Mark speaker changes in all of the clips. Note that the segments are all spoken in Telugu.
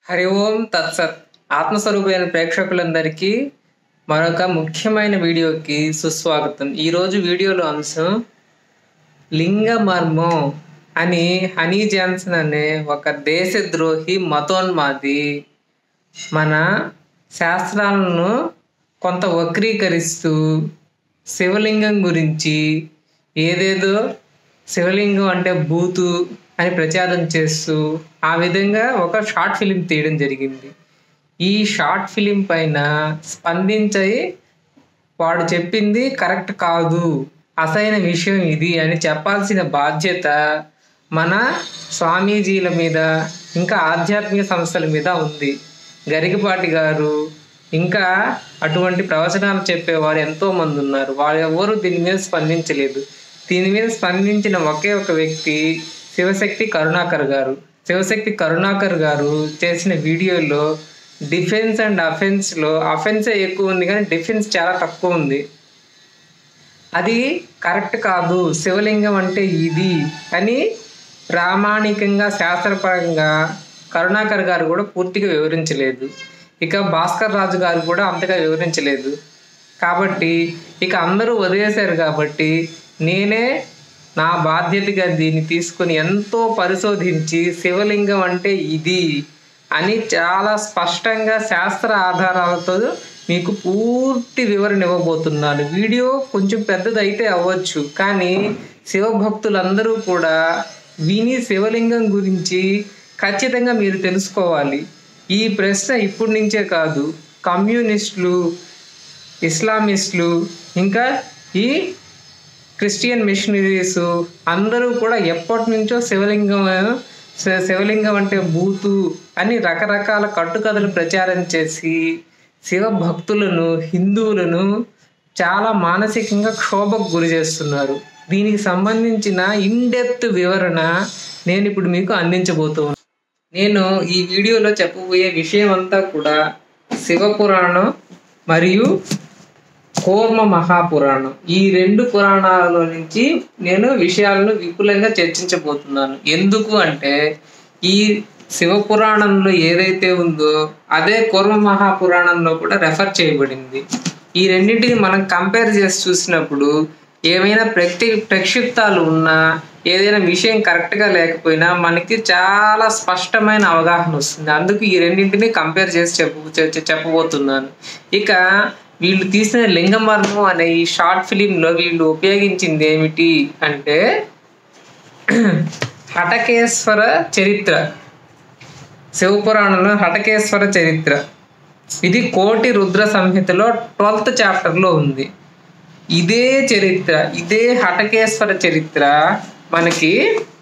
Speaker 1: హరి ఓం తత్సత్ ఆత్మస్వరూపమైన ప్రేక్షకులందరికీ మరొక ముఖ్యమైన వీడియోకి సుస్వాగతం ఈరోజు వీడియోలో అంశం లింగ మర్మం అని హనీ జాన్సన్ అనే ఒక దేశద్రోహి మతోన్మాది మన శాస్త్రాలను కొంత వక్రీకరిస్తూ శివలింగం గురించి ఏదేదో శివలింగం అంటే బూతు అని ప్రచారం చేస్తూ ఆ విధంగా ఒక షార్ట్ ఫిలిం తీయడం జరిగింది ఈ షార్ట్ ఫిలిం పైన స్పందించి వాడు చెప్పింది కరెక్ట్ కాదు అసలైన విషయం ఇది అని చెప్పాల్సిన బాధ్యత మన స్వామీజీల మీద ఇంకా ఆధ్యాత్మిక సంస్థల మీద ఉంది గరికపాటి గారు ఇంకా అటువంటి ప్రవచనాలు చెప్పేవారు ఎంతో మంది ఉన్నారు వాళ్ళు ఎవరు దీని మీద స్పందించలేదు దీని మీద స్పందించిన ఒకే ఒక వ్యక్తి శివశక్తి కరుణాకర్ గారు శివశక్తి కరుణాకర్ గారు చేసిన వీడియోలో డిఫెన్స్ అండ్ అఫెన్స్లో అఫెన్సే ఎక్కువ ఉంది కానీ డిఫెన్స్ చాలా తక్కువ ఉంది అది కరెక్ట్ కాదు శివలింగం అంటే ఇది అని ప్రామాణికంగా శాస్త్రపరంగా కరుణాకర్ గారు కూడా పూర్తిగా వివరించలేదు ఇక భాస్కర్ రాజు గారు కూడా అంతగా వివరించలేదు కాబట్టి ఇక అందరూ వదిలేశారు కాబట్టి నేనే నా బాధ్యతగా దీన్ని తీసుకొని ఎంతో పరిశోధించి శివలింగం అంటే ఇది అని చాలా స్పష్టంగా శాస్త్ర ఆధారాలతో మీకు పూర్తి వివరణ ఇవ్వబోతున్నాను వీడియో కొంచెం పెద్దదైతే అవ్వచ్చు కానీ శివభక్తులందరూ కూడా విని శివలింగం గురించి ఖచ్చితంగా మీరు తెలుసుకోవాలి ఈ ప్రశ్న ఇప్పటి నుంచే కాదు కమ్యూనిస్టులు ఇస్లామిస్టులు ఇంకా ఈ క్రిస్టియన్ మిషనరీస్ అందరూ కూడా ఎప్పటి నుంచో శివలింగం శ- శివలింగం అంటే బూతు అని రకరకాల కట్టుకథలు ప్రచారం చేసి శివ భక్తులను హిందువులను చాలా మానసికంగా క్షోభకు గురి చేస్తున్నారు దీనికి సంబంధించిన ఇన్డెప్త్ వివరణ నేను ఇప్పుడు మీకు అందించబోతున్నాను నేను ఈ వీడియోలో చెప్పబోయే విషయం అంతా కూడా శివపురాణం మరియు కూర్మ మహాపురాణం ఈ రెండు పురాణాల నుంచి నేను విషయాలను విపులంగా చర్చించబోతున్నాను ఎందుకు అంటే ఈ శివపురాణంలో ఏదైతే ఉందో అదే కూర్మ మహాపురాణంలో కూడా రెఫర్ చేయబడింది ఈ రెండింటిని మనం కంపేర్ చేసి చూసినప్పుడు ఏమైనా ప్రతి ప్రక్షిప్తాలు ఉన్నా ఏదైనా విషయం కరెక్ట్గా లేకపోయినా మనకి చాలా స్పష్టమైన అవగాహన వస్తుంది అందుకు ఈ రెండింటిని కంపేర్ చేసి చెప్పు చె- చెప్పబోతున్నాను ఇక వీళ్ళు తీసిన లింగమర్మం అనే ఈ షార్ట్ ఫిలింలో వీళ్ళు ఉపయోగించింది ఏమిటి అంటే హటకేశ్వర చరిత్ర శివపురాణంలో హటకేశ్వర చరిత్ర ఇది కోటి రుద్ర సంహితలో ట్వెల్త్ చాప్టర్లో ఉంది ఇదే చరిత్ర ఇదే హటకేశ్వర చరిత్ర మనకి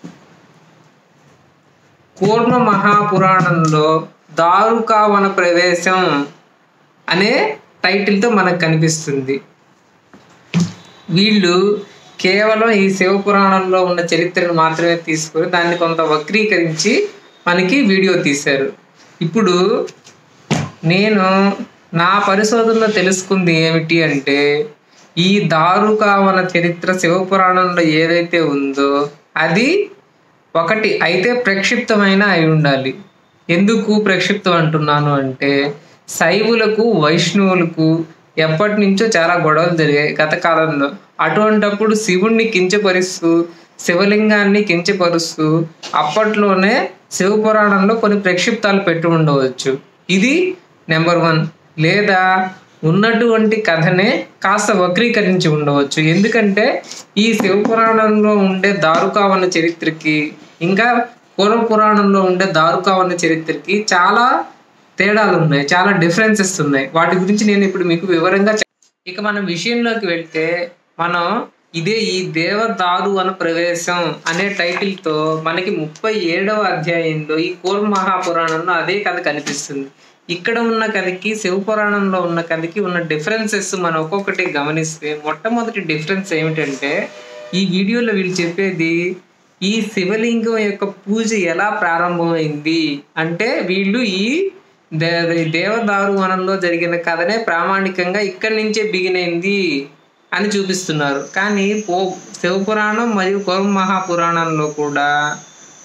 Speaker 1: కూర్మ మహాపురాణంలో దారుకావన ప్రవేశం అనే టైటిల్తో మనకు కనిపిస్తుంది వీళ్ళు కేవలం ఈ శివపురాణంలో ఉన్న చరిత్రను మాత్రమే తీసుకొని దాన్ని కొంత వక్రీకరించి మనకి వీడియో తీశారు ఇప్పుడు నేను నా పరిశోధనలో తెలుసుకుంది ఏమిటి అంటే ఈ దారుకావన చరిత్ర శివపురాణంలో ఏదైతే ఉందో అది ఒకటి అయితే ప్రక్షిప్తమైన అయి ఉండాలి ఎందుకు ప్రక్షిప్తం అంటున్నాను అంటే శైవులకు వైష్ణవులకు ఎప్పటి నుంచో చాలా గొడవలు జరిగాయి గత కాలంలో అటువంటప్పుడు శివుణ్ణి కించపరుస్తూ శివలింగాన్ని కించపరుస్తూ అప్పట్లోనే శివపురాణంలో కొన్ని ప్రక్షిప్తాలు పెట్టి ఉండవచ్చు ఇది నెంబర్ వన్ లేదా ఉన్నటువంటి కథనే కాస్త వక్రీకరించి ఉండవచ్చు ఎందుకంటే ఈ శివపురాణంలో ఉండే దారుకావన చరిత్రకి ఇంకా పూర్వ పురాణంలో ఉండే దారుకావన చరిత్రకి చాలా తేడాలు ఉన్నాయి చాలా డిఫరెన్సెస్ ఉన్నాయి వాటి గురించి నేను ఇప్పుడు మీకు వివరంగా చెప్- ఇక మనం విషయంలోకి వెళ్తే మనం ఇదే ఈ దేవదారు అన ప్రవేశం అనే టైటిల్ తో మనకి ముప్పై ఏడవ అధ్యాయంలో ఈ కూర్మ మహాపురాణంలో అదే కథ కనిపిస్తుంది ఇక్కడ ఉన్న కథకి శివపురాణంలో ఉన్న కథకి ఉన్న డిఫరెన్సెస్ మనం ఒక్కొక్కటి గమనిస్తే మొట్టమొదటి డిఫరెన్స్ ఏమిటంటే ఈ వీడియోలో వీళ్ళు చెప్పేది ఈ శివలింగం యొక్క పూజ ఎలా ప్రారంభమైంది అంటే వీళ్ళు ఈ దే దేవదారు వనంలో జరిగిన కథనే ప్రామాణికంగా ఇక్కడి నుంచే బిగినైంది అని చూపిస్తున్నారు కానీ పో శివపురాణం మరియు కౌమ మహాపురాణంలో కూడా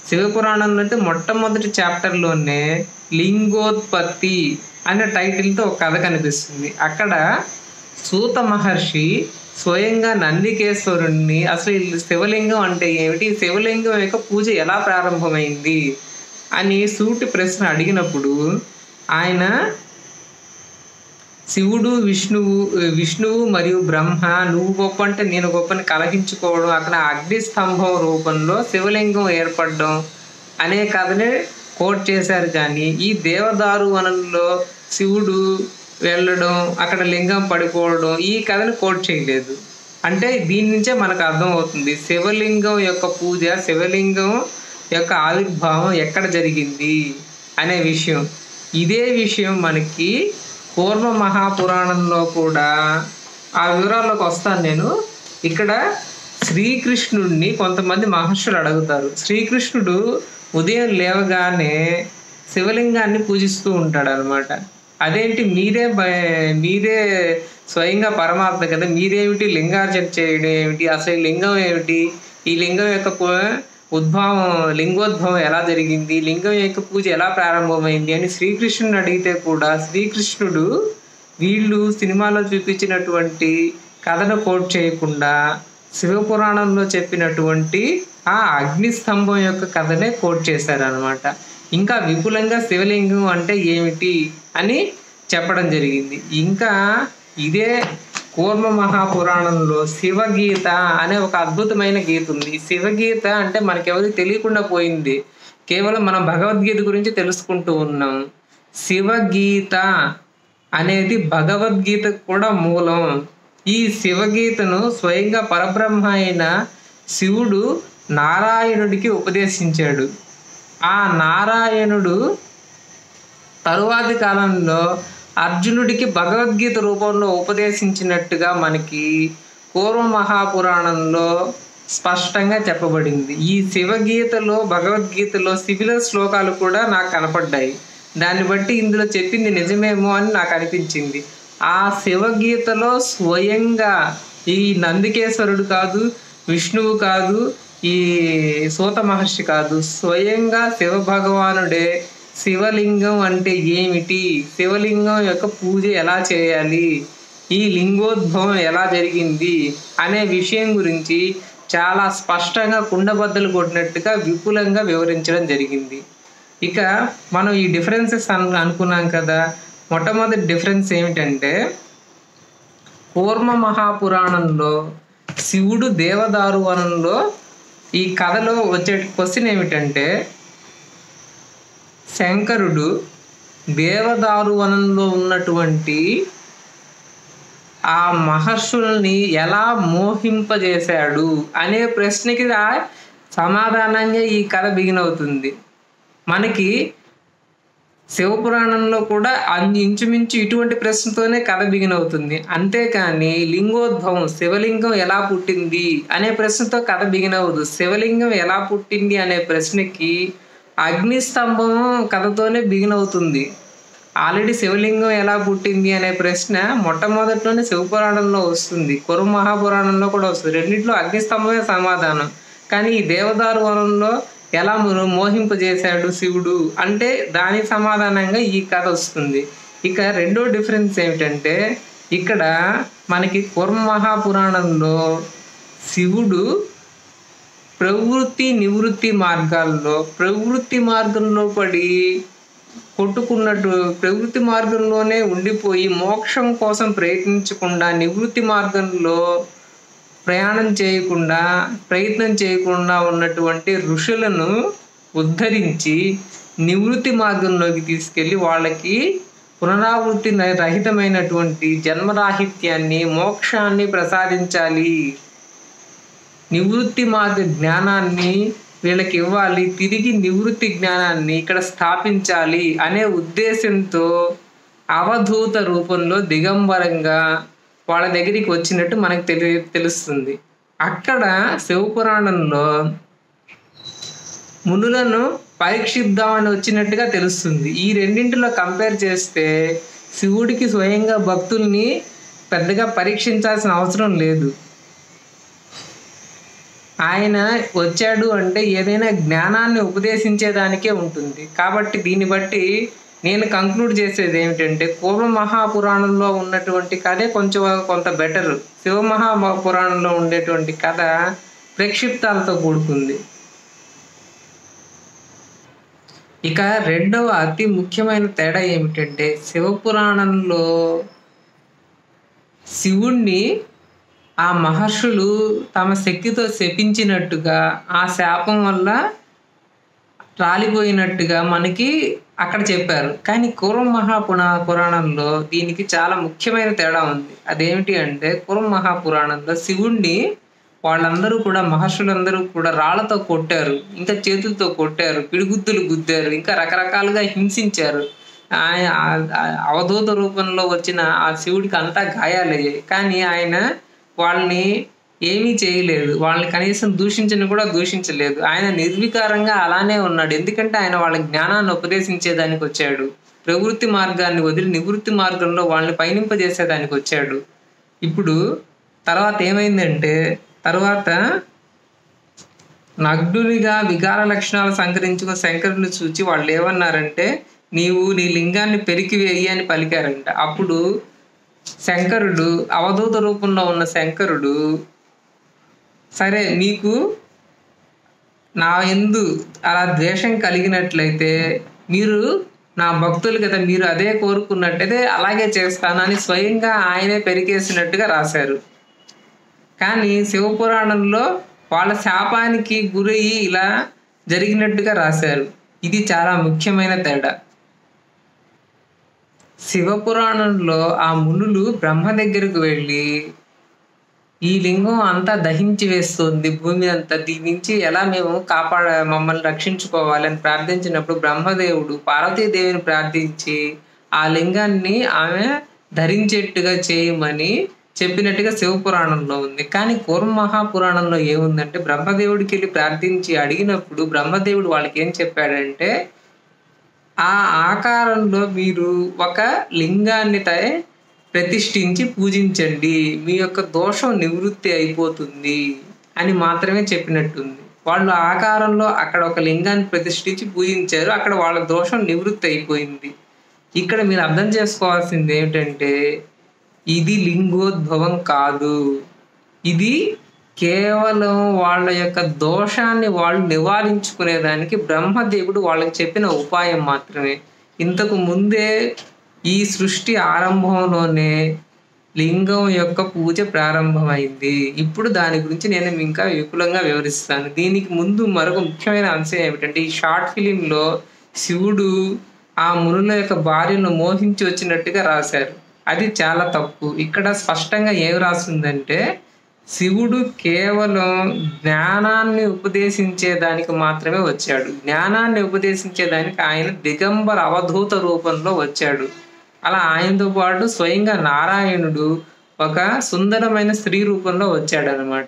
Speaker 1: శివపురాణంలో అయితే మొట్టమొదటి చాప్టర్లోనే లింగోత్పత్తి అనే టైటిల్తో ఒక కథ కనిపిస్తుంది అక్కడ సూత మహర్షి స్వయంగా నందికేశ్వరుణ్ణి అసలు ఈ శివలింగం అంటే ఏమిటి ఈ శివలింగం యొక్క పూజ ఎలా ప్రారంభమైంది అని సూటి ప్రశ్న అడిగినప్పుడు ఆయన శివుడు విష్ణువు విష్ణువు మరియు బ్రహ్మ నువ్వు గొప్ప అంటే నేను గొప్పని కలహించుకోవడం అక్కడ అగ్ని స్తంభం రూపంలో శివలింగం ఏర్పడడం అనే కథనే కోట్ చేశారు కానీ ఈ దేవదారు వనంలో శివుడు వెళ్ళడం అక్కడ లింగం పడిపోవడం ఈ కథను కోట్ చేయలేదు అంటే దీని నుంచే మనకు అర్థమవుతుంది శివలింగం యొక్క పూజ శివలింగం యొక్క ఆవిర్భావం ఎక్కడ జరిగింది అనే విషయం ఇదే విషయం మనకి పూర్వ మహాపురాణంలో కూడా ఆ వివరాల్లోకి వస్తాను నేను ఇక్కడ శ్రీకృష్ణుడిని కొంతమంది మహర్షులు అడుగుతారు శ్రీకృష్ణుడు ఉదయం లేవగానే శివలింగాన్ని పూజిస్తూ ఉంటాడు అనమాట అదేంటి మీరే బ- మీరే స్వయంగా పరమాత్మ కదా మీరేమిటి లింగార్చన చేయడం ఏమిటి అసలు ఈ లింగం ఏమిటి ఈ లింగం యొక్క పు- ఉద్భవం లింగోద్భవం ఎలా జరిగింది లింగం యొక్క పూజ ఎలా ప్రారంభమైంది అని శ్రీకృష్ణుని అడిగితే కూడా శ్రీకృష్ణుడు వీళ్ళు సినిమాలో చూపించినటువంటి కథను కోట్ చేయకుండా శివపురాణంలో చెప్పినటువంటి ఆ అగ్ని స్తంభం యొక్క కథనే కోట్ చేశారనమాట ఇంకా విపులంగా శివలింగం అంటే ఏమిటి అని చెప్పడం జరిగింది ఇంకా ఇదే కూర్మ మహాపురాణంలో శివగీత అనే ఒక అద్భుతమైన గీత ఉంది ఈ శివగీత అంటే మనకెవరికి తెలియకుండా పోయింది కేవలం మనం భగవద్గీత గురించి తెలుసుకుంటూ ఉన్నాం శివగీత అనేది భగవద్గీత కూడా మూలం ఈ శివగీతను స్వయంగా పరబ్రహ్మ అయిన శివుడు నారాయణుడికి ఉపదేశించాడు ఆ నారాయణుడు తరువాతి కాలంలో అర్జునుడికి భగవద్గీత రూపంలో ఉపదేశించినట్టుగా మనకి పూర్వ మహాపురాణంలో స్పష్టంగా చెప్పబడింది ఈ శివగీతలో భగవద్గీతలో శిబిల శ్లోకాలు కూడా నాకు కనపడ్డాయి దాన్ని బట్టి ఇందులో చెప్పింది నిజమేమో అని నాకు అనిపించింది ఆ శివగీతలో స్వయంగా ఈ నందికేశ్వరుడు కాదు విష్ణువు కాదు ఈ సూత మహర్షి కాదు స్వయంగా శివ భగవానుడే శివలింగం అంటే ఏమిటి శివలింగం యొక్క పూజ ఎలా చేయాలి ఈ లింగోద్భవం ఎలా జరిగింది అనే విషయం గురించి చాలా స్పష్టంగా కుండబద్దలు కొట్టినట్టుగా విపులంగా వివరించడం జరిగింది ఇక మనం ఈ డిఫరెన్సెస్ అను అనుకున్నాం కదా మొట్టమొదటి డిఫరెన్స్ ఏమిటంటే కూర్మ మహాపురాణంలో శివుడు దేవదారు వనంలో ఈ కథలో వచ్చే క్వశ్చన్ ఏమిటంటే శంకరుడు దేవదారు వనంలో ఉన్నటువంటి ఆ మహర్షుల్ని ఎలా మోహింపజేశాడు అనే ప్రశ్నకి ఆ సమాధానంగా ఈ కథ బిగిన్ అవుతుంది మనకి శివపురాణంలో కూడా అన్ని ఇంచుమించు ఇటువంటి ప్రశ్నతోనే కథ బిగిన్ అవుతుంది అంతేకాని లింగోద్భవం శివలింగం ఎలా పుట్టింది అనే ప్రశ్నతో కథ బిగిన్ అవ్వదు శివలింగం ఎలా పుట్టింది అనే ప్రశ్నకి అగ్ని స్తంభం కథతోనే బిగిన్ అవుతుంది ఆల్రెడీ శివలింగం ఎలా పుట్టింది అనే ప్రశ్న మొట్టమొదట్లోనే శివపురాణంలో వస్తుంది కురు మహాపురాణంలో కూడా వస్తుంది రెండిట్లో అగ్నిస్తంభమే సమాధానం కానీ ఈ దేవదారు వనంలో ఎలా ము- మోహింపజేశాడు శివుడు అంటే దానికి సమాధానంగా ఈ కథ వస్తుంది ఇక రెండో డిఫరెన్స్ ఏమిటంటే ఇక్కడ మనకి కుర్మ మహాపురాణంలో శివుడు ప్రవృత్తి నివృత్తి మార్గాల్లో ప్రవృత్తి మార్గంలో పడి కొట్టుకున్నట్టు ప్రవృత్తి మార్గంలోనే ఉండిపోయి మోక్షం కోసం ప్రయత్నించకుండా నివృత్తి మార్గంలో ప్రయాణం చేయకుండా ప్రయత్నం చేయకుండా ఉన్నటువంటి ఋషులను ఉద్ధరించి నివృత్తి మార్గంలోకి తీసుకెళ్ళి వాళ్ళకి పునరావృత్తి న- రహితమైనటువంటి జన్మరాహిత్యాన్ని మోక్షాన్ని ప్రసాదించాలి నివృత్తి మార్గ జ్ఞానాన్ని వీళ్ళకి ఇవ్వాలి తిరిగి నివృత్తి జ్ఞానాన్ని ఇక్కడ స్థాపించాలి అనే ఉద్దేశంతో అవధూత రూపంలో దిగంబరంగా వాళ్ళ దగ్గరికి వచ్చినట్టు మనకు తెలి తెలుస్తుంది అక్కడ శివపురాణంలో మునులను పరీక్షిద్దామని వచ్చినట్టుగా తెలుస్తుంది ఈ రెండింటిలో కంపేర్ చేస్తే శివుడికి స్వయంగా భక్తుల్ని పెద్దగా పరీక్షించాల్సిన అవసరం లేదు ఆయన వచ్చాడు అంటే ఏదైనా జ్ఞానాన్ని ఉపదేశించేదానికే ఉంటుంది కాబట్టి దీన్ని బట్టి నేను కంక్లూడ్ చేసేది ఏమిటంటే పూర్వ మహాపురాణంలో ఉన్నటువంటి కథే కొంచెం కొంత బెటర్ శివ మహాపురాణంలో ఉండేటువంటి కథ ప్రక్షిప్తాలతో కూడుకుంది ఇక రెండవ అతి ముఖ్యమైన తేడా ఏమిటంటే శివపురాణంలో శివుణ్ణి ఆ మహర్షులు తమ శక్తితో శపించినట్టుగా ఆ శాపం వల్ల రాలిపోయినట్టుగా మనకి అక్కడ చెప్పారు కానీ కురం మహాపురా పురాణంలో దీనికి చాలా ముఖ్యమైన తేడా ఉంది అదేమిటి అంటే కురం మహాపురాణంలో శివుణ్ణి వాళ్ళందరూ కూడా మహర్షులందరూ కూడా రాళ్లతో కొట్టారు ఇంకా చేతులతో కొట్టారు పిడిగుద్దులు గుద్దారు ఇంకా రకరకాలుగా హింసించారు ఆయన అవధూత రూపంలో వచ్చిన ఆ శివుడికి అంతా గాయాలయ్యాయి కానీ ఆయన వాళ్ళని ఏమీ చేయలేదు వాళ్ళని కనీసం దూషించని కూడా దూషించలేదు ఆయన నిర్వికారంగా అలానే ఉన్నాడు ఎందుకంటే ఆయన వాళ్ళ జ్ఞానాన్ని ఉపదేశించేదానికి వచ్చాడు ప్రవృత్తి మార్గాన్ని వదిలి నివృత్తి మార్గంలో వాళ్ళని పయనింపజేసేదానికి వచ్చాడు ఇప్పుడు తర్వాత ఏమైందంటే తర్వాత నగ్నునిగా వికార లక్షణాలు సంకరించుకున్న శంకరుని చూచి వాళ్ళు ఏమన్నారంటే నీవు నీ లింగాన్ని పెరికివేయి అని పలికారంట అప్పుడు శంకరుడు అవధూత రూపంలో ఉన్న శంకరుడు సరే నీకు నా ఎందు అలా ద్వేషం కలిగినట్లయితే మీరు నా భక్తులు కదా మీరు అదే కోరుకున్నట్టయితే అలాగే చేస్తానని స్వయంగా ఆయనే పెరిగేసినట్టుగా రాశారు కానీ శివపురాణంలో వాళ్ళ శాపానికి గురయ్యి ఇలా జరిగినట్టుగా రాశారు ఇది చాలా ముఖ్యమైన తేడా శివపురాణంలో ఆ మునులు బ్రహ్మ దగ్గరకు వెళ్ళి ఈ లింగం అంతా దహించి వేస్తుంది భూమి అంతా దీని నుంచి ఎలా మేము కాపాడ మమ్మల్ని రక్షించుకోవాలి అని ప్రార్థించినప్పుడు బ్రహ్మదేవుడు పార్వతీదేవిని ప్రార్థించి ఆ లింగాన్ని ఆమె ధరించేట్టుగా చేయమని చెప్పినట్టుగా శివపురాణంలో ఉంది కానీ కూర్మ మహాపురాణంలో ఏముందంటే బ్రహ్మదేవుడికి వెళ్ళి ప్రార్థించి అడిగినప్పుడు బ్రహ్మదేవుడు వాళ్ళకి ఏం చెప్పాడంటే ఆ ఆకారంలో మీరు ఒక లింగాన్ని ప్రతిష్ఠించి పూజించండి మీ యొక్క దోషం నివృత్తి అయిపోతుంది అని మాత్రమే చెప్పినట్టుంది వాళ్ళు ఆకారంలో అక్కడ ఒక లింగాన్ని ప్రతిష్ఠించి పూజించారు అక్కడ వాళ్ళ దోషం నివృత్తి అయిపోయింది ఇక్కడ మీరు అర్థం చేసుకోవాల్సింది ఏమిటంటే ఇది లింగోద్భవం కాదు ఇది కేవలం వాళ్ళ యొక్క దోషాన్ని వాళ్ళు నివారించుకునేదానికి బ్రహ్మదేవుడు వాళ్ళకి చెప్పిన ఉపాయం మాత్రమే ఇంతకు ముందే ఈ సృష్టి ఆరంభంలోనే లింగం యొక్క పూజ ప్రారంభమైంది ఇప్పుడు దాని గురించి నేను ఇంకా విపులంగా వివరిస్తాను దీనికి ముందు మరొక ముఖ్యమైన అంశం ఏమిటంటే ఈ షార్ట్ ఫిలింలో శివుడు ఆ మునుల యొక్క భార్యను మోహించి వచ్చినట్టుగా రాశారు అది చాలా తప్పు ఇక్కడ స్పష్టంగా ఏం రాస్తుందంటే శివుడు కేవలం జ్ఞానాన్ని ఉపదేశించేదానికి మాత్రమే వచ్చాడు జ్ఞానాన్ని ఉపదేశించేదానికి ఆయన దిగంబర అవధూత రూపంలో వచ్చాడు అలా ఆయనతో పాటు స్వయంగా నారాయణుడు ఒక సుందరమైన స్త్రీ రూపంలో వచ్చాడు అనమాట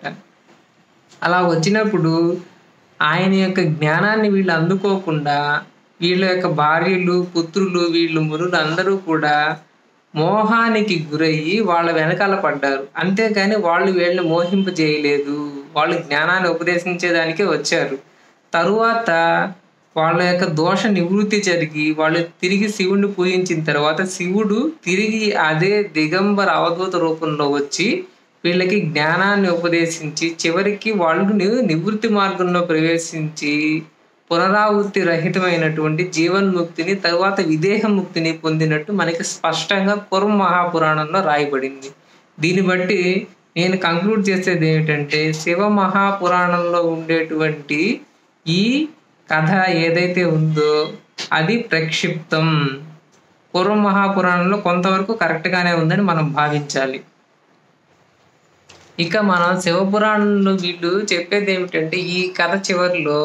Speaker 1: అలా వచ్చినప్పుడు ఆయన యొక్క జ్ఞానాన్ని వీళ్ళు అందుకోకుండా వీళ్ళ యొక్క భార్యలు పుత్రులు వీళ్ళు మునులు అందరూ కూడా మోహానికి గురయ్యి వాళ్ళ వెనకాల పడ్డారు అంతేకాని వాళ్ళు వీళ్ళని మోహింపజేయలేదు వాళ్ళు జ్ఞానాన్ని ఉపదేశించేదానికే వచ్చారు తరువాత వాళ్ళ యొక్క దోష నివృత్తి జరిగి వాళ్ళు తిరిగి శివుణ్ణి పూజించిన తర్వాత శివుడు తిరిగి అదే దిగంబర అవధూత రూపంలో వచ్చి వీళ్ళకి జ్ఞానాన్ని ఉపదేశించి చివరికి వాళ్ళు నివృత్తి మార్గంలో ప్రవేశించి పునరావృత్తి రహితమైనటువంటి జీవన్ముక్తిని తరువాత విదేహ ముక్తిని పొందినట్టు మనకి స్పష్టంగా కుర్మ మహాపురాణంలో రాయబడింది దీన్ని బట్టి నేను కంక్లూడ్ చేసేది ఏమిటంటే శివ మహాపురాణంలో ఉండేటువంటి ఈ కథ ఏదైతే ఉందో అది ప్రక్షిప్తం పూర్వ మహాపురాణంలో కొంతవరకు కరెక్ట్గానే ఉందని మనం భావించాలి ఇక మనం శివపురాణంలో వీళ్ళు చెప్పేది ఏమిటంటే ఈ కథ చివరిలో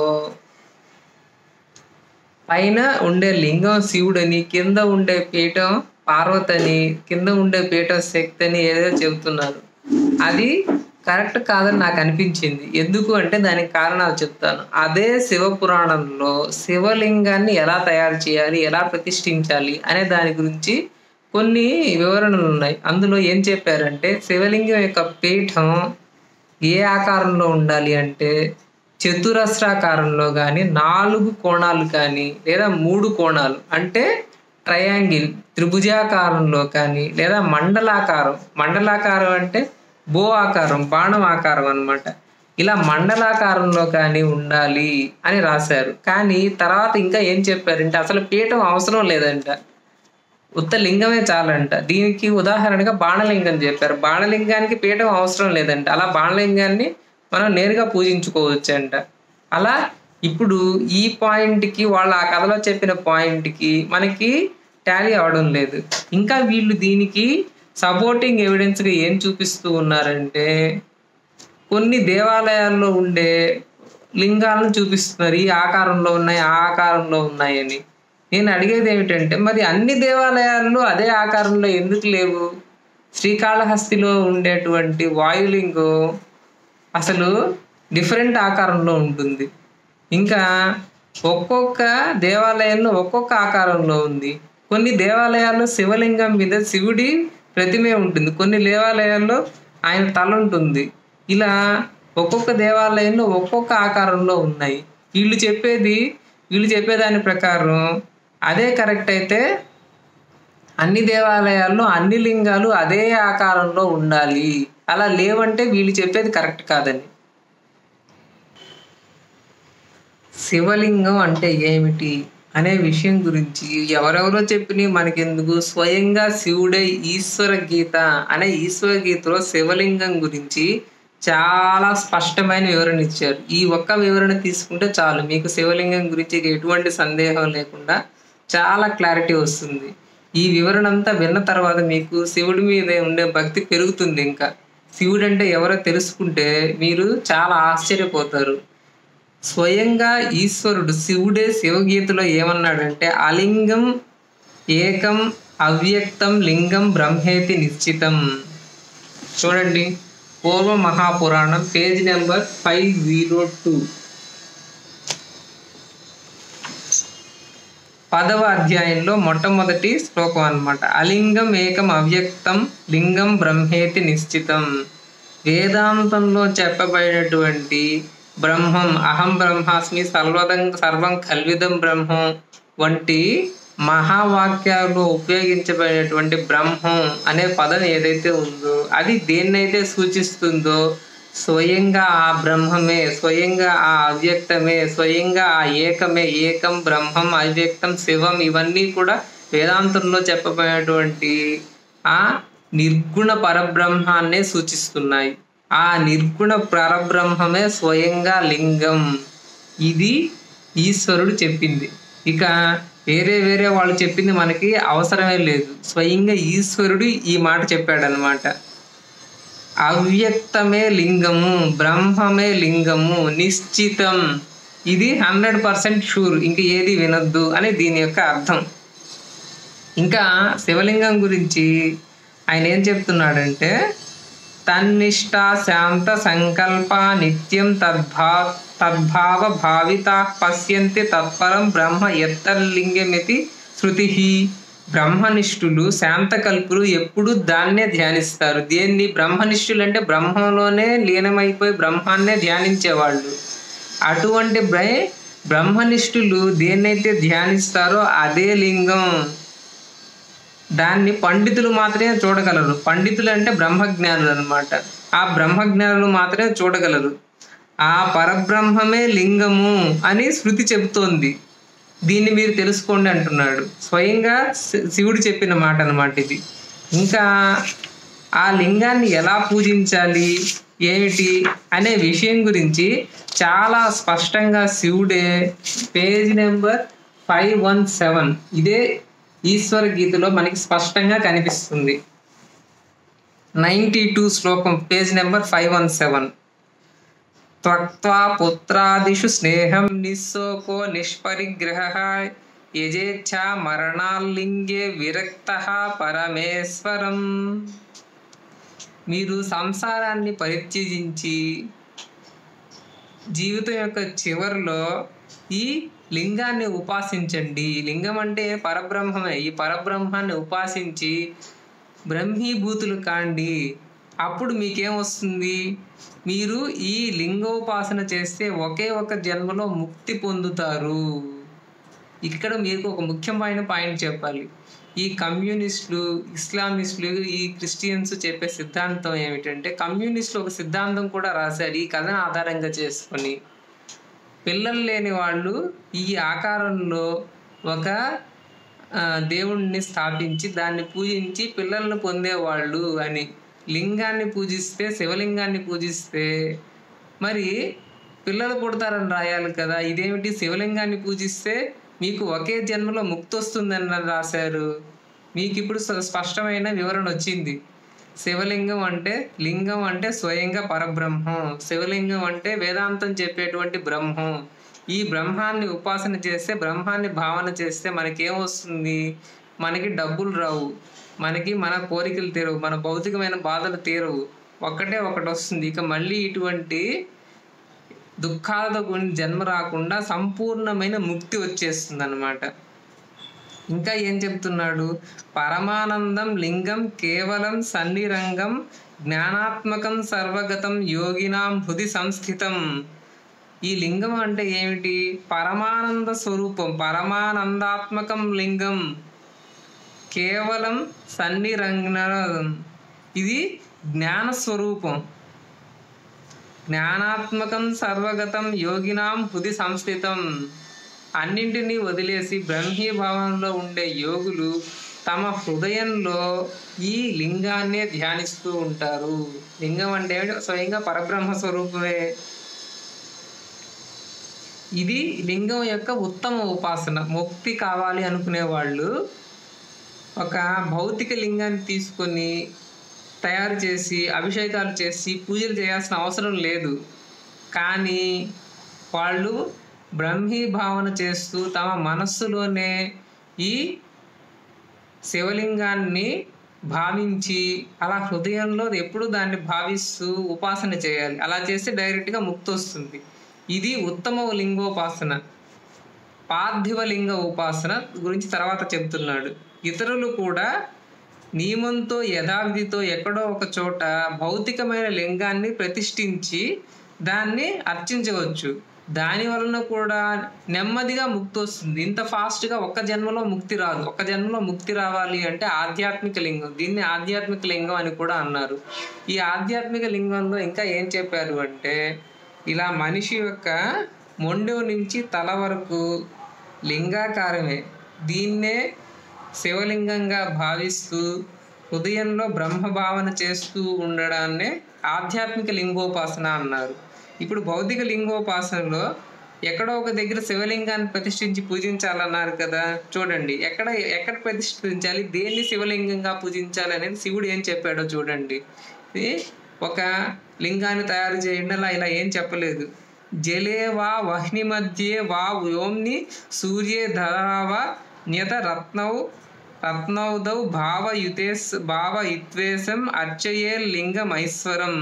Speaker 1: పైన ఉండే లింగం శివుడని కింద ఉండే పీఠం పార్వతని కింద ఉండే పీఠం శక్తి అని ఏదో చెబుతున్నారు అది కరెక్ట్ కాదని నాకు అనిపించింది ఎందుకు అంటే దానికి కారణాలు చెప్తాను అదే శివ పురాణంలో శివలింగాన్ని ఎలా తయారు చేయాలి ఎలా ప్రతిష్ఠించాలి అనే దాని గురించి కొన్ని వివరణలు ఉన్నాయి అందులో ఏం చెప్పారంటే శివలింగం యొక్క పీఠం ఏ ఆకారంలో ఉండాలి అంటే చతురస్రాకారంలో కానీ నాలుగు కోణాలు కానీ లేదా మూడు కోణాలు అంటే ట్రయాంగిల్ త్రిభుజాకారంలో కానీ లేదా మండలాకారం మండలాకారం అంటే బో ఆకారం బాణం ఆకారం అన్నమాట ఇలా మండలాకారంలో కానీ ఉండాలి అని రాశారు కానీ తర్వాత ఇంకా ఏం చెప్పారంటే అసలు పీఠం అవసరం లేదంట ఉత్త లింగమే చాలంట దీనికి ఉదాహరణగా బాణలింగం చెప్పారు బాణలింగానికి పీఠం అవసరం లేదంట అలా బాణలింగాన్ని మనం నేరుగా పూజించుకోవచ్చు అంట అలా ఇప్పుడు ఈ పాయింట్కి వాళ్ళు ఆ కథలో చెప్పిన పాయింట్కి మనకి టాలీ అవడం లేదు ఇంకా వీళ్ళు దీనికి సపోర్టింగ్ ఎవిడెన్స్గా ఏం చూపిస్తూ ఉన్నారంటే కొన్ని దేవాలయాల్లో ఉండే లింగాలను చూపిస్తున్నారు ఈ ఆకారంలో ఉన్నాయి ఆ ఆకారంలో ఉన్నాయని నేను అడిగేది ఏమిటంటే మరి అన్ని దేవాలయాల్లో అదే ఆకారంలో ఎందుకు లేవు శ్రీకాళహస్తిలో ఉండేటువంటి వాయులింగం అసలు డిఫరెంట్ ఆకారంలో ఉంటుంది ఇంకా ఒక్కొక్క దేవాలయంలో ఒక్కొక్క ఆకారంలో ఉంది కొన్ని దేవాలయాల్లో శివలింగం మీద శివుడి ప్రతిమే ఉంటుంది కొన్ని దేవాలయాల్లో ఆయన తల ఉంటుంది ఇలా ఒక్కొక్క దేవాలయంలో ఒక్కొక్క ఆకారంలో ఉన్నాయి వీళ్ళు చెప్పేది వీళ్ళు చెప్పేదాని ప్రకారం అదే కరెక్ట్ అయితే అన్ని దేవాలయాల్లో అన్ని లింగాలు అదే ఆకారంలో ఉండాలి అలా లేవంటే వీళ్ళు చెప్పేది కరెక్ట్ కాదని శివలింగం అంటే ఏమిటి అనే విషయం గురించి ఎవరెవరో చెప్పిన మనకెందుకు స్వయంగా శివుడే ఈశ్వర గీత అనే ఈశ్వర గీతలో శివలింగం గురించి చాలా స్పష్టమైన వివరణ ఇచ్చారు ఈ ఒక్క వివరణ తీసుకుంటే చాలు మీకు శివలింగం గురించి ఎటువంటి సందేహం లేకుండా చాలా క్లారిటీ వస్తుంది ఈ వివరణ అంతా విన్న తర్వాత మీకు శివుడి మీద ఉండే భక్తి పెరుగుతుంది ఇంకా శివుడు అంటే ఎవరో తెలుసుకుంటే మీరు చాలా ఆశ్చర్యపోతారు స్వయంగా ఈశ్వరుడు శివుడే శివగీతలో ఏమన్నాడంటే అలింగం ఏకం అవ్యక్తం లింగం బ్రహ్మేతి నిశ్చితం చూడండి పూర్వ మహాపురాణం page number five zero two పదవ అధ్యాయంలో మొట్టమొదటి శ్లోకం అన్నమాట అలింగం ఏకం అవ్యక్తం లింగం బ్రహ్మేతి నిశ్చితం వేదాంతంలో చెప్పబడినటువంటి బ్రహ్మం అహం బ్రహ్మాస్మి సర్వదం సర్వం కల్విదం బ్రహ్మం వంటి మహావాక్యాల్లో ఉపయోగించబడినటువంటి బ్రహ్మం అనే పదం ఏదైతే ఉందో అది దేన్నైతే సూచిస్తుందో స్వయంగా ఆ బ్రహ్మమే స్వయంగా ఆ అవ్యక్తమే స్వయంగా ఆ ఏకమే ఏకం బ్రహ్మం అవ్యక్తం శివం ఇవన్నీ కూడా వేదాంతంలో చెప్పబడినటువంటి ఆ నిర్గుణ పరబ్రహ్మాన్నే సూచిస్తున్నాయి ఆ నిర్గుణ పరబ్రహ్మమే స్వయంగా లింగం ఇది ఈశ్వరుడు చెప్పింది ఇక వేరే వేరే వాళ్ళు చెప్పింది మనకి అవసరమే లేదు స్వయంగా ఈశ్వరుడు ఈ మాట చెప్పాడనమాట అవ్యక్తమే లింగము బ్రహ్మమే లింగము నిశ్చితం ఇది హండ్రెడ్ పర్సెంట్ షూర్ ఇంక ఏది వినొద్దు అని దీని యొక్క అర్థం ఇంకా శివలింగం గురించి ఆయన ఏం చెప్తున్నాడంటే తన్నిష్ట శాంత సంకల్ప నిత్యం తద్భా తద్భావ భావిత పశ్యంతి తత్పరం బ్రహ్మ ఎత్తర్లింగమితి శృతి బ్రహ్మనిష్ఠులు శాంతకల్పులు ఎప్పుడు దాన్నే ధ్యానిస్తారు దేన్ని బ్రహ్మనిష్ఠులు అంటే బ్రహ్మంలోనే లీనమైపోయి బ్రహ్మాన్నే ధ్యానించేవాళ్ళు అటువంటి బ్ర బ్రహ్మనిష్ఠులు దేన్నైతే ధ్యానిస్తారో అదే లింగం దాన్ని పండితులు మాత్రమే చూడగలరు పండితులు అంటే బ్రహ్మజ్ఞానులు అనమాట ఆ బ్రహ్మజ్ఞానులు మాత్రమే చూడగలరు ఆ పరబ్రహ్మమే లింగము అని శృతి చెబుతోంది దీన్ని మీరు తెలుసుకోండి అంటున్నాడు స్వయంగా శి- శివుడు చెప్పిన మాట అన్నమాట ఇది ఇంకా ఆ లింగాన్ని ఎలా పూజించాలి ఏమిటి అనే విషయం గురించి చాలా స్పష్టంగా శివుడే page number five one seven ఇదే ఈశ్వర గీతలో మనకి స్పష్టంగా కనిపిస్తుంది నైంటీ టూ శ్లోకం page number five one seven త్వక్త్వా పుత్రాదిషు స్నేహం నిస్సోకో నిష్పరిగ్రహ యజేచ్ఛా మరణాల్లింగే విరక్త పరమేశ్వరం మీరు సంసారాన్ని పరిత్యజించి జీవితం యొక్క చివరిలో ఈ లింగాన్ని ఉపాసించండి లింగం అంటే పరబ్రహ్మమే ఈ పరబ్రహ్మాన్ని ఉపాసించి బ్రహ్మీభూతులు కాండి అప్పుడు మీకేం వస్తుంది మీరు ఈ లింగోపాసన చేస్తే ఒకే ఒక జన్మలో ముక్తి పొందుతారు ఇక్కడ మీకు ఒక ముఖ్యమైన పాయింట్ చెప్పాలి ఈ కమ్యూనిస్టులు ఇస్లామిస్టులు ఈ క్రిస్టియన్స్ చెప్పే సిద్ధాంతం ఏమిటంటే కమ్యూనిస్టులు ఒక సిద్ధాంతం కూడా రాశారు ఈ కథను ఆధారంగా చేసుకొని పిల్లలు లేని వాళ్ళు ఈ ఆకారంలో ఒక ఆ, దేవుణ్ణి స్థాపించి దాన్ని పూజించి పిల్లలను పొందేవాళ్ళు అని లింగాన్ని పూజిస్తే శివలింగాన్ని పూజిస్తే మరి పిల్లలు పుడతారని రాయాలి కదా ఇదేమిటి శివలింగాన్ని పూజిస్తే మీకు ఒకే జన్మలో ముక్తి వస్తుందని రాశారు మీకు ఇప్పుడు స్ప- స్పష్టమైన వివరణ వచ్చింది శివలింగం అంటే లింగం అంటే స్వయంగా పరబ్రహ్మం శివలింగం అంటే వేదాంతం చెప్పేటువంటి బ్రహ్మం ఈ బ్రహ్మాన్ని ఉపాసన చేస్తే బ్రహ్మాన్ని భావన చేస్తే మనకేం వస్తుంది మనకి డబ్బులు రావు మనకి మన కోరికలు తీరవు మన భౌతికమైన బాధలు తీరవు ఒక్కటే ఒకటి వస్తుంది ఇక మళ్ళీ ఇటువంటి దుఃఖాలతో కూడిన జన్మ రాకుండా సంపూర్ణమైన ముక్తి వచ్చేస్తుంది అనమాట ఇంకా ఏం చెప్తున్నాడు పరమానందం లింగం కేవలం సన్నిరంగం జ్ఞానాత్మకం సర్వగతం యోగినాం హృది సంస్థితం ఈ లింగం అంటే ఏమిటి పరమానంద స్వరూపం పరమానందాత్మకం లింగం కేవలం సన్నిరంగ ఇది జ్ఞాన స్వరూపం జ్ఞానాత్మకం సర్వగతం యోగినాం హృది సంస్థితం అన్నింటినీ వదిలేసి బ్రహ్మీభావంలో ఉండే యోగులు తమ హృదయంలో ఈ లింగాన్నే ధ్యానిస్తూ ఉంటారు లింగం అంటే ఏమిటి? స్వయంగా పరబ్రహ్మ స్వరూపమే ఇది లింగం యొక్క ఉత్తమ ఉపాసన ముక్తి కావాలి అనుకునే వాళ్ళు ఒక భౌతిక లింగాన్ని తీసుకొని తయారు చేసి అభిషేకాలు చేసి పూజలు చేయాల్సిన అవసరం లేదు కానీ వాళ్ళు బ్రహ్మీ భావన చేస్తూ తమ మనస్సులోనే ఈ శివలింగాన్ని భావించి అలా హృదయంలో ఎప్పుడు దాన్ని భావిస్తూ ఉపాసన చేయాలి అలా చేస్తే డైరెక్ట్గా ముక్తి వస్తుంది ఇది ఉత్తమ లింగోపాసన పార్థివ లింగ ఉపాసన గురించి తర్వాత చెప్తున్నాడు ఇతరులు కూడా నియమంతో యథావిధితో ఎక్కడో ఒక చోట భౌతికమైన లింగాన్ని ప్రతిష్ఠించి దాన్ని అర్చించవచ్చు దాని వలన కూడా నెమ్మదిగా ముక్తి వస్తుంది ఇంత ఫాస్ట్గా ఒక్క జన్మలో ముక్తి రాదు ఒక్క జన్మలో ముక్తి రావాలి అంటే ఆధ్యాత్మిక లింగం దీన్ని ఆధ్యాత్మిక లింగం అని కూడా అన్నారు ఈ ఆధ్యాత్మిక లింగంలో ఇంకా ఏం చెప్పారు అంటే ఇలా మనిషి యొక్క మొండెం నుంచి తల వరకు లింగాకారమే దీన్నే శివలింగంగా భావిస్తూ హృదయంలో బ్రహ్మ భావన చేస్తూ ఉండడాన్నే ఆధ్యాత్మిక లింగోపాసన అన్నారు ఇప్పుడు భౌతిక లింగోపాసనలో ఎక్కడో ఒక దగ్గర శివలింగాన్ని ప్రతిష్ఠించి పూజించాలన్నారు కదా చూడండి ఎక్కడ ఎక్కడ ప్రతిష్ఠించాలి దేన్ని శివలింగంగా పూజించాలి అనేది శివుడు ఏం చెప్పాడో చూడండి ఇది ఒక లింగాన్ని తయారు చేయండి అలా ఇలా ఏం చెప్పలేదు జలే వా వహ్ని మధ్యే వా వ్యోమ్ని సూర్యే ధరావ న్యత రత్నౌ రత్నౌదౌ భావయుతేస్ భావయుత్వేశం అర్చయే లింగమైశ్వరం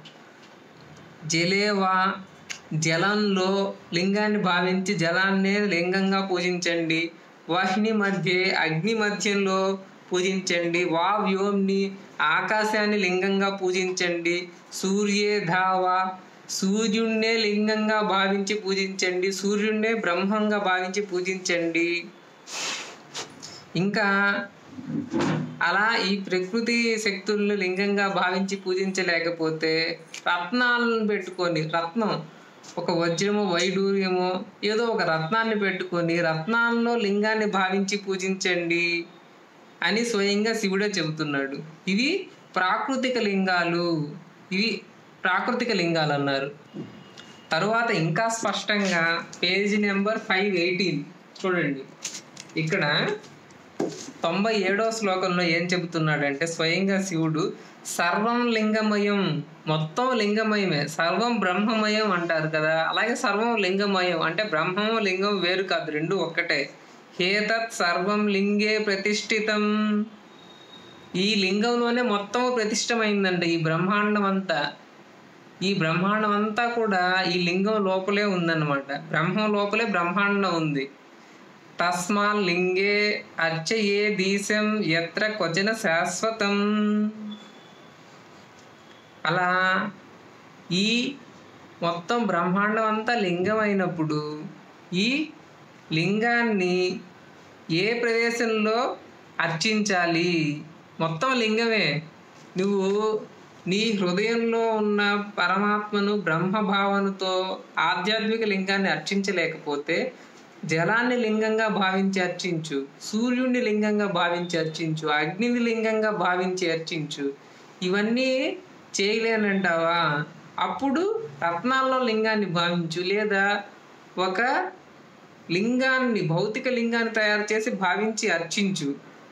Speaker 1: జలేవా జలంలో లింగాన్ని భావించి జలాన్నే లింగంగా పూజించండి వాహిని మధ్య అగ్ని మధ్యంలో పూజించండి వా వ్యోమ్ని ఆకాశాన్ని లింగంగా పూజించండి సూర్యే ధావ సూర్యుణ్ణే లింగంగా భావించి పూజించండి సూర్యుణ్ణే బ్రహ్మంగా భావించి పూజించండి ఇంకా అలా ఈ ప్రకృతి శక్తులను లింగంగా భావించి పూజించలేకపోతే రత్నాలను పెట్టుకొని రత్నం ఒక వజ్రమో వైడూర్యమో ఏదో ఒక రత్నాన్ని పెట్టుకొని రత్నాల్లో లింగాన్ని భావించి పూజించండి అని స్వయంగా శివుడే చెబుతున్నాడు ఇవి ప్రాకృతిక లింగాలు ఇవి ప్రాకృతిక లింగాలు అన్నారు తరువాత ఇంకా స్పష్టంగా పేజీ నెంబర్ ఫైవ్ ఎయిటీన్ చూడండి ఇక్కడ తొంభై ఏడవ శ్లోకంలో ఏం చెబుతున్నాడంటే స్వయంగా శివుడు సర్వం లింగమయం మొత్తం లింగమయమే సర్వం బ్రహ్మమయం అంటారు కదా అలాగే సర్వం లింగమయం అంటే బ్రహ్మము లింగం వేరు కాదు రెండు ఒక్కటే హేతత్ సర్వం లింగే ప్రతిష్ఠితం ఈ లింగంలోనే మొత్తం ప్రతిష్టమైందండి ఈ బ్రహ్మాండం అంతా ఈ బ్రహ్మాండం అంతా కూడా ఈ లింగం లోపలే ఉందన్నమాట బ్రహ్మం లోపలే బ్రహ్మాండం ఉంది తస్మాన్ లింగే అర్చయే దీశం ఎత్ర క్వచన శాశ్వతం అలా ఈ మొత్తం బ్రహ్మాండం అంతా లింగం అయినప్పుడు ఈ లింగాన్ని ఏ ప్రదేశంలో అర్చించాలి మొత్తం లింగమే నువ్వు నీ హృదయంలో ఉన్న పరమాత్మను బ్రహ్మభావనతో ఆధ్యాత్మిక లింగాన్ని అర్చించలేకపోతే జలాన్ని లింగంగా భావించి అర్చించు సూర్యుడిని లింగంగా భావించి అర్చించు అగ్నిని లింగంగా భావించి అర్చించు ఇవన్నీ చేయలేనంటావా అప్పుడు రత్నాల్లో లింగాన్ని భావించు లేదా ఒక లింగాన్ని భౌతిక లింగాన్ని తయారు చేసి భావించి అర్చించు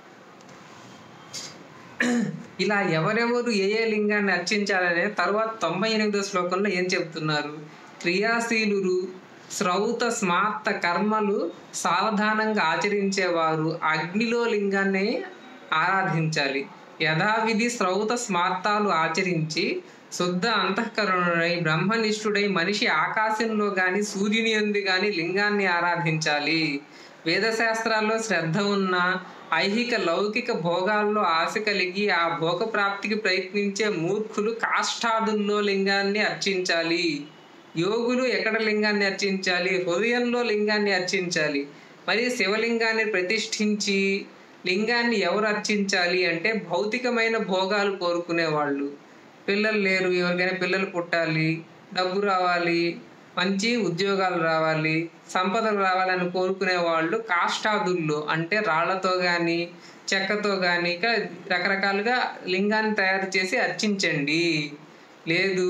Speaker 1: ఇలా ఎవరెవరు ఏ ఏ లింగాన్ని అర్చించాలనే తర్వాత తొంభై ఎనిమిదో శ్లోకంలో ఏం చెప్తున్నారు క్రియాశీలురు శ్రౌత స్మార్త కర్మలు సావధానంగా ఆచరించేవారు అగ్నిలో లింగాన్ని ఆరాధించాలి యథావిధి శ్రౌత స్మార్తాలు ఆచరించి శుద్ధ అంతఃకరణుడై బ్రహ్మనిష్ఠుడై మనిషి ఆకాశంలో గాని సూర్యుని ఎందు గాని లింగాన్ని ఆరాధించాలి వేదశాస్త్రాల్లో శ్రద్ధ ఉన్న ఐహిక లౌకిక భోగాల్లో ఆశ కలిగి ఆ భోగ ప్రాప్తికి ప్రయత్నించే మూర్ఖులు కాష్టాదుల్లో లింగాన్ని అర్చించాలి యోగులు ఎక్కడ లింగాన్ని అర్చించాలి హృదయంలో లింగాన్ని అర్చించాలి మరి శివలింగాన్ని ప్రతిష్ఠించి లింగాన్ని ఎవరు అర్చించాలి అంటే భౌతికమైన భోగాలు కోరుకునే వాళ్ళు పిల్లలు లేరు ఎవరికైనా పిల్లలు పుట్టాలి డబ్బు రావాలి మంచి ఉద్యోగాలు రావాలి సంపదలు రావాలని కోరుకునే వాళ్ళు కాష్టాదుల్లో అంటే రాళ్లతో కానీ చెక్కతో కానీ ఇక రకరకాలుగా లింగాన్ని తయారు చేసి అర్చించండి లేదు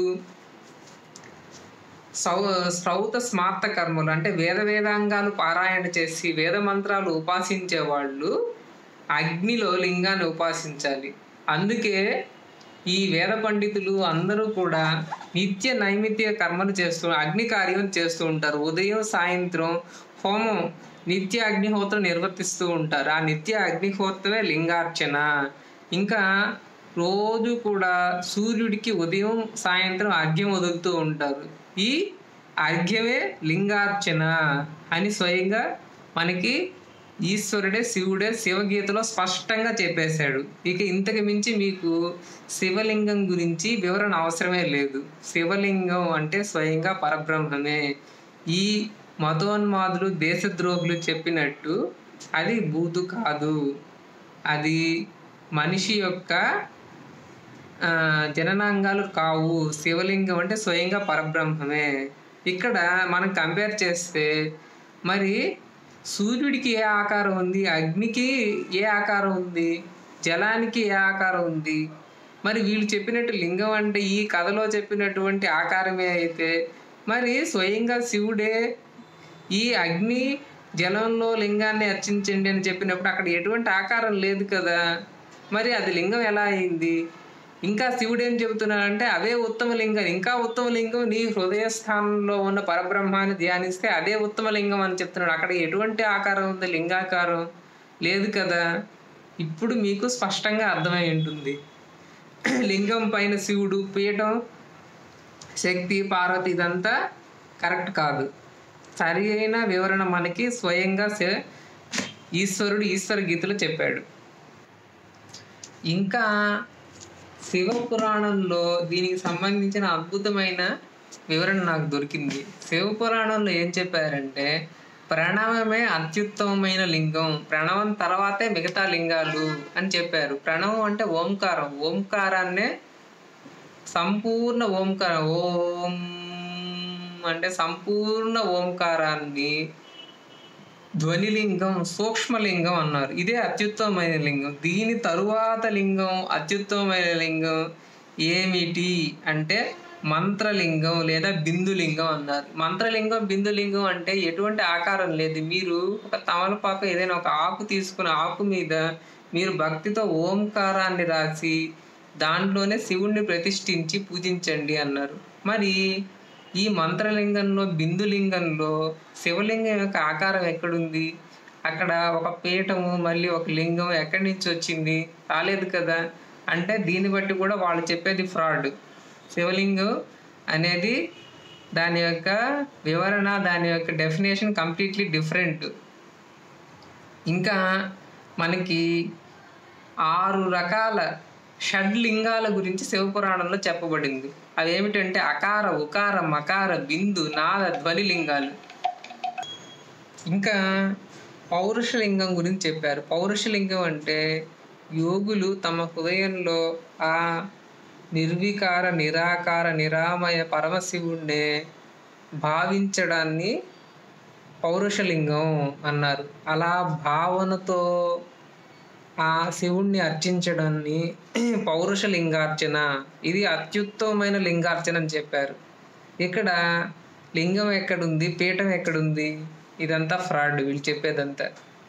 Speaker 1: సౌ శ్రౌత స్మార్త కర్మలు అంటే వేద వేదాంగాలు పారాయణ చేసి వేద మంత్రాలు ఉపాసించే వాళ్ళు అగ్నిలో లింగాన్ని ఉపాసించాలి అందుకే ఈ వేద పండితులు అందరూ కూడా నిత్య నైమిత్య కర్మలు చేస్తూ అగ్ని కార్యం చేస్తూ ఉంటారు ఉదయం సాయంత్రం హోమం నిత్య అగ్నిహోత్రం నిర్వర్తిస్తూ ఉంటారు ఆ నిత్య అగ్నిహోత్రమే లింగార్చన ఇంకా రోజు కూడా సూర్యుడికి ఉదయం సాయంత్రం అర్ఘ్యం వదులుతూ ఉంటారు ఈ అర్ఘ్యమే లింగార్చన అని స్వయంగా మనకి ఈశ్వరుడే శివుడే శివగీతలో స్పష్టంగా చెప్పేశాడు ఇక ఇంతకు మించి మీకు శివలింగం గురించి వివరణ అవసరమే లేదు శివలింగం అంటే స్వయంగా పరబ్రహ్మమే ఈ మతోన్మాదులు దేశద్రోహులు చెప్పినట్టు అది బూతు కాదు అది మనిషి యొక్క ఆ, జననాంగాలు కావు శివలింగం అంటే స్వయంగా పరబ్రహ్మమే ఇక్కడ మనం కంపేర్ చేస్తే మరి సూర్యుడికి ఏ ఆకారం ఉంది అగ్నికి ఏ ఆకారం ఉంది జలానికి ఏ ఆకారం ఉంది మరి వీళ్ళు చెప్పినట్టు లింగం అంటే ఈ కథలో చెప్పినటువంటి ఆకారమే అయితే మరి స్వయంగా శివుడే ఈ అగ్ని జలంలో లింగాన్ని అర్చించండి అని చెప్పినప్పుడు అక్కడ ఎటువంటి ఆకారం లేదు కదా మరి అది లింగం ఎలా అయింది ఇంకా శివుడు ఏం చెబుతున్నాడంటే అవే ఉత్తమ లింగం ఇంకా ఉత్తమ లింగం నీ హృదయ స్థానంలో ఉన్న పరబ్రహ్మాన్ని ధ్యానిస్తే అదే ఉత్తమ లింగం అని చెప్తున్నాడు అక్కడ ఎటువంటి ఆకారం ఉంది లింగాకారం లేదు కదా ఇప్పుడు మీకు స్పష్టంగా అర్థమై ఉంటుంది లింగం పైన శివుడు పీఠం శక్తి పార్వతి ఇదంతా కరెక్ట్ కాదు సరి అయిన వివరణ మనకి స్వయంగా శ- ఈశ్వరుడు ఈశ్వర గీతలో చెప్పాడు ఇంకా శివ పురాణంలో దీనికి సంబంధించిన అద్భుతమైన వివరణ నాకు దొరికింది శివ పురాణంలో ఏం చెప్పారంటే ప్రణవమే అత్యుత్తమమైన లింగం ప్రణవం తర్వాతే మిగతా లింగాలు అని చెప్పారు ప్రణవం అంటే ఓంకారం ఓంకారాన్నే సంపూర్ణ ఓంకారం ఓం అంటే సంపూర్ణ ఓంకారాన్ని ధ్వనిలింగం సూక్ష్మలింగం అన్నారు ఇదే అత్యుత్తమమైన లింగం దీని తరువాత లింగం అత్యుత్తమమైన లింగం ఏమిటి అంటే మంత్రలింగం లేదా బిందులింగం అన్నారు మంత్రలింగం బిందులింగం అంటే ఎటువంటి ఆకారం లేదు మీరు ఒక తమలపాకు ఏదైనా ఒక ఆకు తీసుకుని ఆకు మీద మీరు భక్తితో ఓంకారాన్ని రాసి దాంట్లోనే శివుణ్ణి ప్రతిష్ఠించి పూజించండి అన్నారు మరి ఈ మంత్రలింగంలో బిందులింగంలో శివలింగం యొక్క ఆకారం ఎక్కడుంది అక్కడ ఒక పీఠము మళ్ళీ ఒక లింగం ఎక్కడి నుంచి వచ్చింది రాలేదు కదా అంటే దీన్ని బట్టి కూడా వాళ్ళు చెప్పేది ఫ్రాడ్ శివలింగం అనేది దాని యొక్క వివరణ దాని యొక్క డెఫినేషన్ కంప్లీట్లీ డిఫరెంట్ ఇంకా మనకి ఆరు రకాల షడ్లింగాల గురించి శివపురాణంలో చెప్పబడింది అవి ఏమిటంటే అకార ఉకార మకార బిందు నాద ధ్వని లింగాలు ఇంకా పౌరుషలింగం గురించి చెప్పారు పౌరుషలింగం అంటే యోగులు తమ హృదయంలో ఆ నిర్వికార నిరాకార నిరామయ పరమశివుణ్ణే భావించడాన్ని పౌరుషలింగం అన్నారు అలా భావనతో ఆ శివుణ్ణి అర్చించడాన్ని పౌరుష లింగార్చన ఇది అత్యుత్తమమైన లింగార్చన అని చెప్పారు ఇక్కడ లింగం ఎక్కడుంది పీఠం ఎక్కడుంది ఇదంతా ఫ్రాడ్ వీళ్ళు చెప్పేదంతా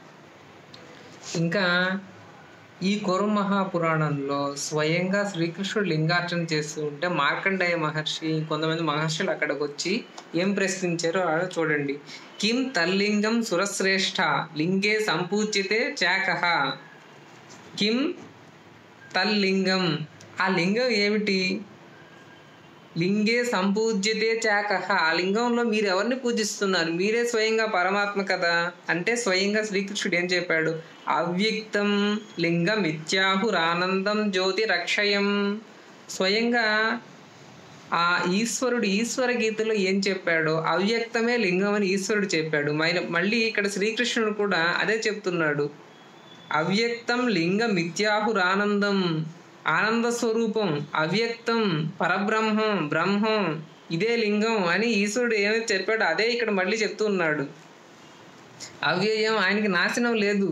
Speaker 1: ఇంకా ఈ కురు మహాపురాణంలో స్వయంగా శ్రీకృష్ణుడు లింగార్చన చేస్తూ ఉంటే మార్కండేయ మహర్షి కొంతమంది మహర్షులు అక్కడికి వచ్చి ఏం ప్రశ్నించారో ఆడ చూడండి కిం తల్లింగం సురశ్రేష్ఠ లింగే సంపూజ్యతే చాకహ కిం తల్లింగం ఆ లింగం ఏమిటి లింగే సంపూజ్యతే చాకహ ఆ లింగంలో మీరు ఎవరిని పూజిస్తున్నారు మీరే స్వయంగా పరమాత్మ కదా అంటే స్వయంగా శ్రీకృష్ణుడు ఏం చెప్పాడు అవ్యక్తం లింగం ఇత్యాహురానందం జ్యోతి రక్షయం స్వయంగా ఆ ఈశ్వరుడు ఈశ్వర గీతలో ఏం చెప్పాడో అవ్యక్తమే లింగం అని ఈశ్వరుడు చెప్పాడు మైన- మళ్ళీ ఇక్కడ శ్రీకృష్ణుడు కూడా అదే చెప్తున్నాడు అవ్యక్తం లింగం మిథ్యాహురానందం ఆనంద స్వరూపం అవ్యక్తం పరబ్రహ్మం బ్రహ్మం ఇదే లింగం అని ఈశ్వరుడు ఏమైతే చెప్పాడో అదే ఇక్కడ మళ్ళీ చెప్తూ ఉన్నాడు అవ్యయం ఆయనకి నాశనం లేదు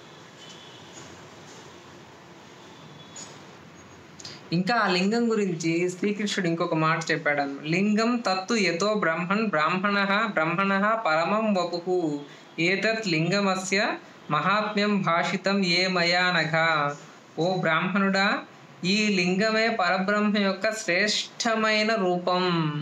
Speaker 1: ఇంకా ఆ లింగం గురించి శ్రీకృష్ణుడు ఇంకొక మాట చెప్పాడు అన్నమాట. లింగం తత్తు యతో బ్రహ్మణ్ బ్రాహ్మణ బ్రహ్మణ పరమం వపు ఏతత్ లింగమస్య మహాత్మ్యం భాషితం ఏ మయానఘ ఓ బ్రాహ్మణుడా ఈ లింగమే పరబ్రహ్మ యొక్క శ్రేష్టమైన రూపం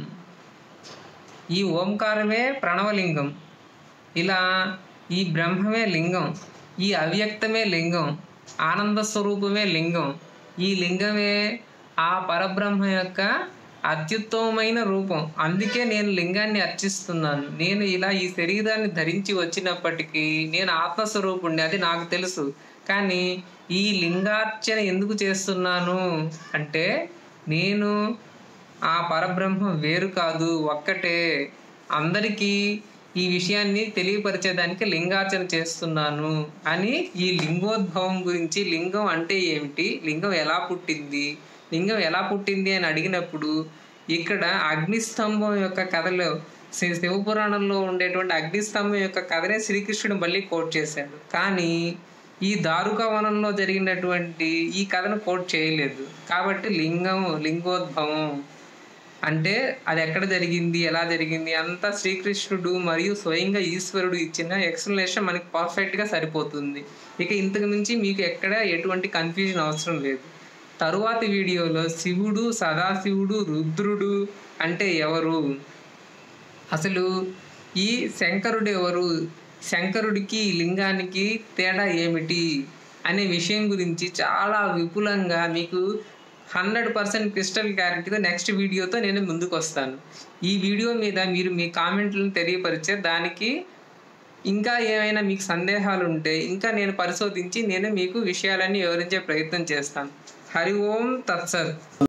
Speaker 1: ఈ ఓంకారమే ప్రణవలింగం ఇలా ఈ బ్రహ్మమే లింగం ఈ అవ్యక్తమే లింగం ఆనంద స్వరూపమే లింగం ఈ లింగమే ఆ పరబ్రహ్మ యొక్క అత్యుత్తమమైన రూపం అందుకే నేను లింగాన్ని అర్చిస్తున్నాను నేను ఇలా ఈ శరీరాన్ని ధరించి వచ్చినప్పటికీ నేను ఆత్మస్వరూపుణ్ణి అది నాకు తెలుసు కానీ ఈ లింగార్చన ఎందుకు చేస్తున్నాను అంటే నేను ఆ పరబ్రహ్మం వేరు కాదు ఒక్కటే అందరికీ ఈ విషయాన్ని తెలియపరిచేదానికి లింగార్చన చేస్తున్నాను అని ఈ లింగోద్భవం గురించి లింగం అంటే ఏమిటి లింగం ఎలా పుట్టింది లింగం ఎలా పుట్టింది అని అడిగినప్పుడు ఇక్కడ అగ్నిస్తంభం యొక్క కథలో శ్రీ శివపురాణంలో ఉండేటువంటి అగ్నిస్తంభం యొక్క కథనే శ్రీకృష్ణుడు మళ్ళీ కోట్ చేశాడు కానీ ఈ దారుకవనంలో జరిగినటువంటి ఈ కథను కోట్ చేయలేదు కాబట్టి లింగం లింగోద్భవం అంటే అది ఎక్కడ జరిగింది ఎలా జరిగింది అంతా శ్రీకృష్ణుడు మరియు స్వయంగా ఈశ్వరుడు ఇచ్చిన ఎక్స్ప్లెనేషన్ మనకి పర్ఫెక్ట్గా సరిపోతుంది ఇక ఇంతకు మించి మీకు ఎక్కడ ఎటువంటి కన్ఫ్యూజన్ అవసరం లేదు తరువాతి వీడియోలో శివుడు సదాశివుడు రుద్రుడు అంటే ఎవరు అసలు ఈ శంకరుడు ఎవరు శంకరుడికి ఈ లింగానికి తేడా ఏమిటి అనే విషయం గురించి చాలా విపులంగా మీకు హండ్రెడ్ పర్సెంట్ క్రిస్టల్ క్లారిటీతో నెక్స్ట్ వీడియోతో నేను ముందుకు వస్తాను ఈ వీడియో మీద మీరు మీ కామెంట్లను తెలియపరిచే దానికి ఇంకా ఏమైనా మీకు సందేహాలు ఉంటే ఇంకా నేను పరిశోధించి నేను మీకు విషయాలన్నీ వివరించే ప్రయత్నం చేస్తాను హరి ఓం తత్సత్